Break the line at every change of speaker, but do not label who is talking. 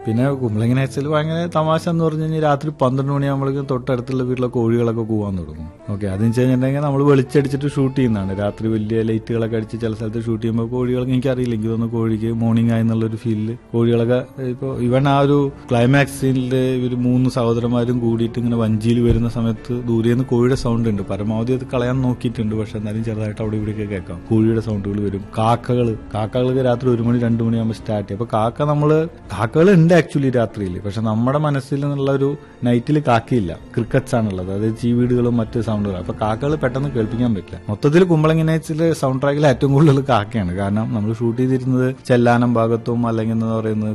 പിന്നെ കുമ്പളങ്ങി നൈറ്റ്സിൽ ഭയങ്കര തമാശ എന്ന് പറഞ്ഞു കഴിഞ്ഞാൽ രാത്രി പന്ത്രണ്ട് മണിയാകുമ്പോഴേക്കും തൊട്ടടുത്തുള്ള വീട്ടിലെ കോഴികളൊക്കെ കൂവാൻ തുടങ്ങും ഓക്കെ അതെന്ന് വെച്ച് കഴിഞ്ഞിട്ടുണ്ടെങ്കിൽ നമ്മൾ വെളിച്ചടിച്ചിട്ട് ഷൂട്ട് ചെയ്യുന്നതാണ് രാത്രി വലിയ ലൈറ്റുകളൊക്കെ അടിച്ച് ചില സ്ഥലത്ത് ഷൂട്ട് ചെയ്യുമ്പോൾ കോഴികളൊക്കെ എനിക്കറിയില്ല എനിക്ക് തോന്നുന്നു കോഴിക്ക് മോർണിംഗ് ആയി എന്നുള്ളൊരു ഫീലിൽ കോഴികളൊക്കെ ഇപ്പോൾ ഇവൻ ആ ഒരു ക്ലൈമാക്സ് സീനിൽ ഇവർ മൂന്ന് സഹോദരന്മാരും കൂടിയിട്ട് ഇങ്ങനെ വഞ്ചിയിൽ വരുന്ന സമയത്ത് ദൂരെ നിന്ന് കോഴിയുടെ സൗണ്ട് ഉണ്ട് പരമാവധി അത് കളയാൻ നോക്കിയിട്ടുണ്ട് പക്ഷെ എന്നാലും ചെറുതായിട്ട് അവിടെ ഇവിടെയൊക്കെ കേൾക്കാം കോഴിയുടെ സൗണ്ടുകൾ വരും കാക്കകൾ കാക്കകൾക്ക് രാത്രി ഒരു മണി രണ്ട് മണിയാകുമ്പോൾ സ്റ്റാർട്ട് ചെയ്യും അപ്പൊ കാക്ക നമ്മള് കാക്കകൾ ഉണ്ട് ആക്ച്വലി രാത്രിയിൽ പക്ഷെ നമ്മുടെ മനസ്സിൽ നിന്നുള്ള ഒരു നൈറ്റിൽ കാക്കയില്ല ക്രിക്കറ്റ്സ് ആണുള്ളത് അതായത് ചീവീടുകളും മറ്റ് സൗണ്ടുകളും അപ്പൊ കാക്കകൾ പെട്ടെന്ന് കേൾപ്പിക്കാൻ പറ്റില്ല മൊത്തത്തിൽ കുമ്പളങ്ങി നൈറ്റ്സിൽ സൗണ്ട് ട്രാക്കിൽ ഏറ്റവും കൂടുതൽ കാക്കയാണ് കാരണം നമ്മൾ ഷൂട്ട് ചെയ്തിരുന്നത് ചെല്ലാനം ഭാഗത്തും അല്ലെങ്കിൽ എന്താ പറയുന്നത്